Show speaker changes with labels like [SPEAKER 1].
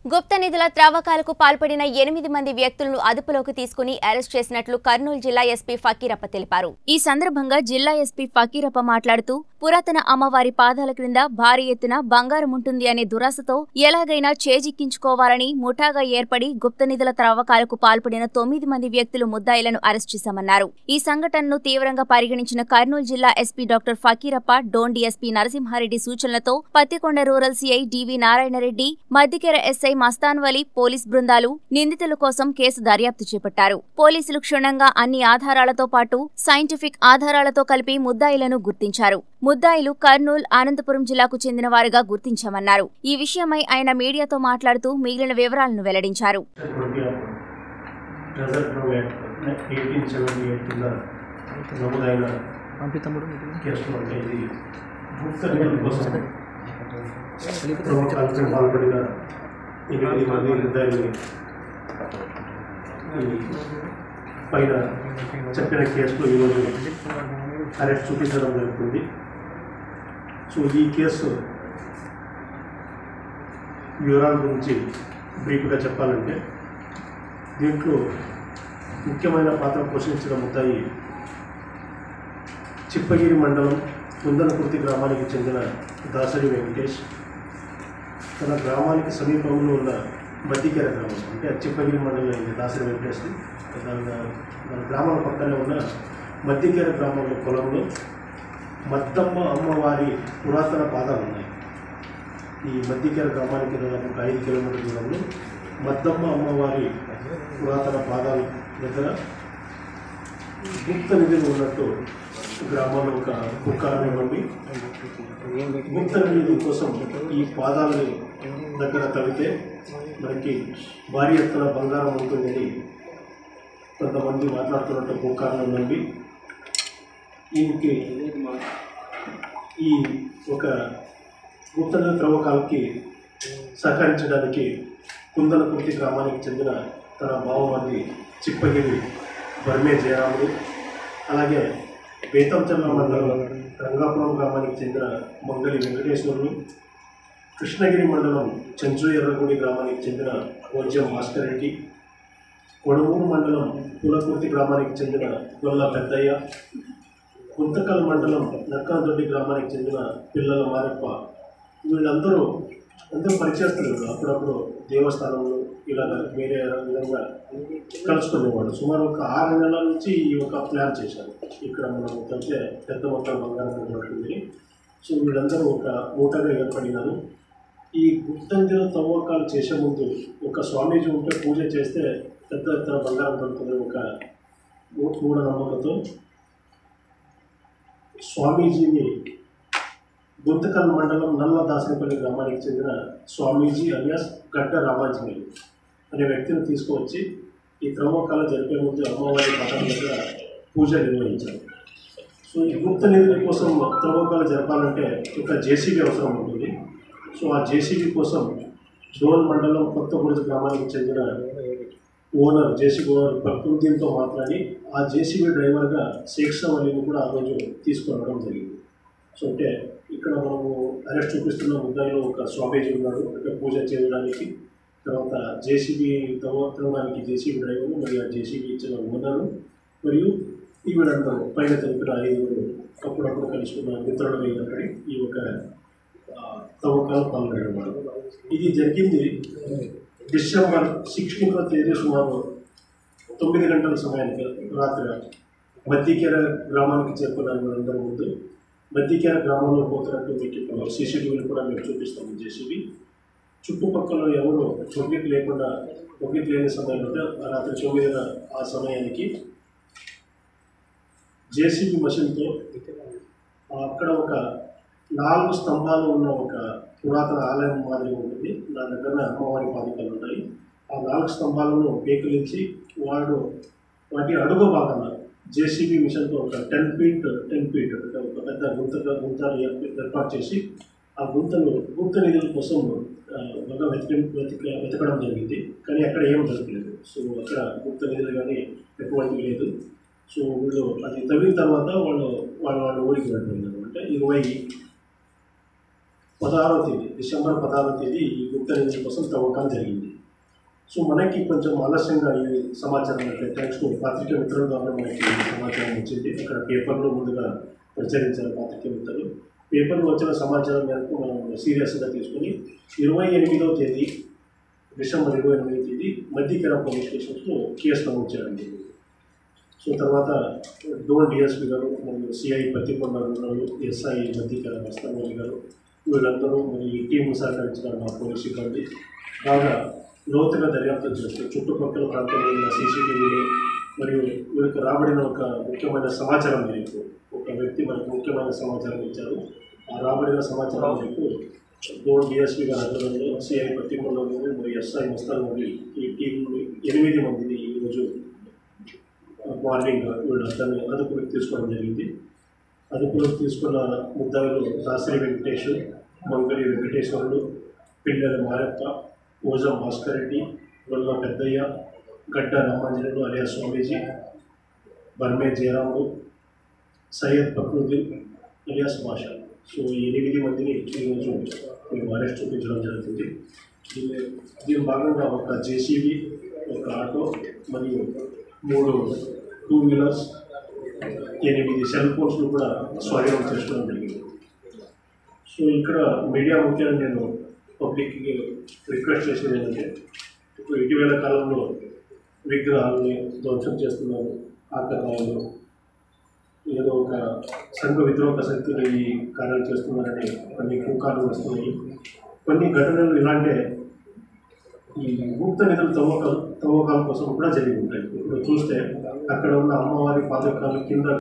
[SPEAKER 1] గుప్త నిధుల త్రవ్వకాలకు పాల్పడిన ఎనిమిది మంది వ్యక్తులను అదుపులోకి తీసుకుని అరెస్ట్ చేసినట్లు కర్నూలు జిల్లా ఎస్పీ ఫకీరప్ప తెలిపారు ఈ సందర్భంగా జిల్లా ఎస్పీ ఫకీరప్ప మాట్లాడుతూ పురాతన అమ్మవారి పాదాల క్రింద భారీ ఎత్తున బంగారం ఉంటుంది అనే దురాశతో ఎలాగైనా చేజిక్కించుకోవాలని ముఠాగా ఏర్పడి గుప్త నిధుల త్రవ్వకాలకు పాల్పడిన తొమ్మిది మంది వ్యక్తులు ముద్దాయిలను అరెస్ట్ చేశామన్నారు ఈ సంఘటనను తీవ్రంగా పరిగణించిన కర్నూలు జిల్లా SP doctor Fakirappa Dhone DSP Narasimhareddy సూచనలతో Pattikonda rural CI DV Narayanareddy Maddikera SI Mastan Vali police బృందాలు నిందితుల కోసం కేసు దర్యాప్తు చేపట్టారు పోలీసులు క్షుణ్ణంగా అన్ని ఆధారాలతో పాటు సైంటిఫిక్ ఆధారాలతో కలిపి ముద్దాయిలను గుర్తించారు ముద్దాయిలు కర్నూలు అనంతపురం జిల్లాకు చెందిన వారుగా గుర్తించామన్నారు ఈ విషయమై ఆయన మీడియాతో మాట్లాడుతూ మిగిలిన వివరాలను వెల్లడించారు
[SPEAKER 2] treasure trove act eighteen seventy eight కింద నమోదైన
[SPEAKER 3] పంపి తమ్ముడు మీకు
[SPEAKER 2] కేసులో అంటే ఇది గుప్త నిధుల కోసం ప్రముఖాలకు పాల్పడిన ఎనిమిది మంది ముద్దాయిల్ని ఈ పైన చెప్పిన కేసులో ఈరోజు అరెస్ట్ చూపించడం జరుగుతుంది సో ఈ కేసు వివరాల గురించి బ్రీఫ్గా చెప్పాలంటే దీంట్లో ముఖ్యమైన పాత్ర పోషించిన ముద్దాయి చిప్పగిరి మండలం కుందనకుర్తి గ్రామానికి చెందిన దాసరి వెంకటేష్ తన గ్రామానికి సమీపంలో ఉన్న మద్దికెర గ్రామం అంటే చిప్పగిరి మండలం అయింది దాసరి వెంకటేష్ దాని మన గ్రామం పక్కనే ఉన్న మద్దికెర గ్రామంలో పొలంలో మద్దమ్మ అమ్మవారి పురాతన పాదాలు ఉన్నాయి ఈ మద్దికెర గ్రామానికి దాదాపు ఒక ఐదు కిలోమీటర్ల దూరంలో మద్దమ్మ అమ్మవారి పురాతన పాదాల దగ్గర గుప్త నిధులు ఉన్నట్టు గ్రామంలో ఒక కుక్కారని మండి గుప్త నిధుల కోసం ఈ పాదాలని దగ్గర తవ్వితే మనకి భారీ ఎత్తున బంగారం ఉంటుందని కొంతమంది మాట్లాడుతున్నట్టు కుక్కారని నుండి ఈయనకి ఈ ఒక గుప్త నిధి త్రవ్వకాలకి సహకరించడానికి కుందనకుర్తి గ్రామానికి చెందిన తన బావమర్ది చిప్పగిరి బర్మే జయరాముడు అలాగే బేతంచర్ల మండలం రంగాపురం గ్రామానికి చెందిన మంగళి వెంకటేశ్వరులు కృష్ణగిరి మండలం చెంచు ఎర్రగుడి గ్రామానికి చెందిన భోజ్యం భాస్కర్ రెడ్డి కొడమూరు మండలం కులకుర్తి గ్రామానికి చెందిన గొల్ల పెద్దయ్య గుంతకల్ మండలం నక్కనదొడ్డి గ్రామానికి చెందిన పిల్లల మారప్ప వీళ్ళందరూ అందరూ పరిచయస్తులు అప్పుడప్పుడు దేవస్థానంలో ఇలా వేరే విధంగా కలుసుకునేవాడు సుమారు ఒక ఆరు నెలల నుంచి ఈ ఒక ప్లాన్ చేశారు ఇక్కడ మనం తగ్గే పెద్ద మొత్తం బంగారం ఉన్నట్టుంది సో వీళ్ళందరూ ఒక మూటగా ఏర్పడినారు ఈ గుప్తంజల తవ్వకాలు చేసే ముందు ఒక స్వామీజీ ఉంటే పూజ చేస్తే పెద్ద ఎత్తున బంగారం దొరుకుతుంది ఒక మూ- మూఢనమ్మకంతో స్వామీజీని గుంతకల్ మండలం నల్ల దాసనపల్లి గ్రామానికి చెందిన స్వామీజీ అలియాస్ గడ్డ రామాంజనేయులు అనే వ్యక్తిని తీసుకువచ్చి ఈ త్రవ్వకాలు జరిపే ముందు అమ్మవారి పథకం దగ్గర పూజ నిర్వహించారు సో ఈ గుప్త నిధుల కోసం త్రవ్వకాలు జరపాలంటే ఒక జేసీబీ అవసరం ఉంటుంది సో ఆ జేసీబీ కోసం డోన్ మండలం కొత్తగూడెం గ్రామానికి చెందిన ఓనర్ జేసీబీ ఓనర్ ప్రకృతితో మాట్లాడి ఆ జేసీబీ డ్రైవర్గా శేక్షం అలీని కూడా ఆ రోజు తీసుకురావడం జరిగింది సో అంటే ఇక్కడ మనము అరెస్ట్ చూపిస్తున్న ముద్దాయిలో ఒక స్వామీజీ ఉన్నాడు అంటే పూజ చేయడానికి తర్వాత జేసీబీ తవ్వడానికి జేసీబీ డ్రైవర్ మరియు ఆ జేసీబీ ఇచ్చిన ఓనరు మరియు ఈ వీళ్ళందరూ పైన తెలిపిన ఐదుగురు అప్పుడప్పుడు కలుసుకున్న మిత్రులు అయినప్పటి ఈ ఒక ఆ, తవ్వకాలు పాల్గొనేవాడు ఇది జరిగింది డిసెంబర్ సిక్స్టీన్వ తేదీ సుమారు తొమ్మిది గంటల సమయానికి రాత్రి మద్దికేర గ్రామానికి చేరుకున్న వీళ్ళందరూ ముందు మద్దికేర గ్రామంలో పోతున్నట్టు మీకు ఇక్కడ సీసీటీవీలు కూడా మేము చూపిస్తాము జేసీబీ చుట్టుపక్కల ఎవరు పబ్లిక్ లేకుండా పబ్లిక్ లేని సమయంలో ఆ రాత్రి తొమ్మిదిన ఆ సమయానికి జేసీబీ మషిన్తో అక్కడ ఒక నాలుగు స్తంభాలు ఉన్న ఒక పురాతన ఆలయం మాదిరి ఉంటుంది దాని దగ్గర అమ్మవారి పాదికలు ఉంటాయి ఆ నాలుగు స్తంభాలను పేకిలించి వాడు వాటి అడుగు భాగాన జేసీబీ మిషన్తో ఒక టెన్ ఫీట్ టెన్ ఫీట్ అంటే ఒక పెద్ద గుంతగా గుంతలు ఏర్ప- ఏర్పాటు చేసి ఆ గుంతను గుప్త నిధుల కోసం ఆ, బాగా వెతికి వెతిక వెతకడం జరిగింది కానీ అక్కడ ఏం దొరకలేదు సో అక్కడ గుప్త నిధులు కానీ ఎటువంటివి లేదు సో వీళ్ళు అది తవ్విన తర్వాత వాళ్ళు వాళ్ళు వాళ్ళ ఊరికి వెళ్ళిపోయినారు అంటే ఇరవై పదహారవ తేదీ డిసెంబర్ పదహారవ తేదీ ఈ గుప్త నిధుల కోసం తవ్వకాలు జరిగింది సో మనకి కొంచెం ఆలస్యంగా ఈ సమాచారం అంటే థ్యాంక్స్ టు పాత్రికేయ మిత్రుల ద్వారా మనకి ఈ సమాచారం వచ్చింది అక్కడ పేపర్లో ముందుగా ప్రచురించారు పాత్రికేయ మిత్రులు పేపర్లో వచ్చిన సమాచారం మేరకు మనం సీరియస్గా తీసుకొని ఇరవై ఎనిమిదవ తేదీ డిసెంబర్ ఇరవై ఎనిమిదవ తేదీ మధ్యకెర పోలీస్ స్టేషన్స్లో కేసు నమోదు చేయడం జరిగింది సో తర్వాత డోన్ డిఎస్పీ గారు మరియు సిఐ పత్తికొండ గారు ఎస్ఐ మధ్యకెర మస్తాన్ గారు వీళ్ళందరూ మరి ఈ టీం సహకరించిన మా పోలీస్ సిబ్బంది బాగా లోతుగా దర్యాప్తు చేస్తూ చుట్టుపక్కల ప్రాంతంలో ఉన్న సీసీటీవీలు మరియు వీరికి రాబడిన ఒక ముఖ్యమైన సమాచారం మేరకు ఒక వ్యక్తి మనకు ముఖ్యమైన సమాచారం ఇచ్చారు ఆ రాబడిన సమాచారం మేరకు డోన్ డిఎస్పీ గారి ఆధ్వర్యంలో సిఐ పత్తికొండ గారు మరియు ఎస్ఐ మస్తాన్ గారి ఈ టీం ఎనిమిది మందిని ఈరోజు మార్నింగ్ వీళ్ళందరినీ అదుపులోకి తీసుకోవడం జరిగింది అదుపులోకి తీసుకున్న ముద్దాయిలు దాసరి వెంకటేష్ మంగళి వెంకటేశ్వరుడు పిల్లల Marappa ఓజం Bhaskar Reddy Golla Peddaiah Gadda Ramanjanudu alias Swamiji Barme Jayaramudu Syed Fakruddin alias Bhasha so ఈ ఎనిమిది మందిని ఈరోజు మేము అరెస్ట్ చూపించడం జరుగుతుంది దీని దీని భాగంగా ఒక జేసీబీ ఒక ఆటో మరియు మూడు టూ వీలర్స్ ఎనిమిది సెల్ ఫోన్స్ను కూడా స్వాధీనం చేసుకోవడం జరిగింది సో ఇక్కడ మీడియా ముఖ్యంగా నేను పబ్లిక్కి రిక్వెస్ట్ చేసేది ఏంటంటే ఇప్పుడు ఇటీవల కాలంలో విగ్రహాలని ధ్వంసం చేస్తున్నారు ఆకతాయిలు ఏదో ఒక సంఘ విద్రోహ శక్తులు ఈ కార్యాలు చేస్తున్నారని కొన్ని పుకార్లు వస్తున్నాయి కొన్ని ఘటనలు ఇలాంటి ఈ గుప్త నిధుల తవ్వకాలు తవ్వకాల కోసం కూడా జరిగి ఉంటాయి ఇప్పుడు చూస్తే అక్కడ ఉన్న అమ్మవారి పాదకాలు కింద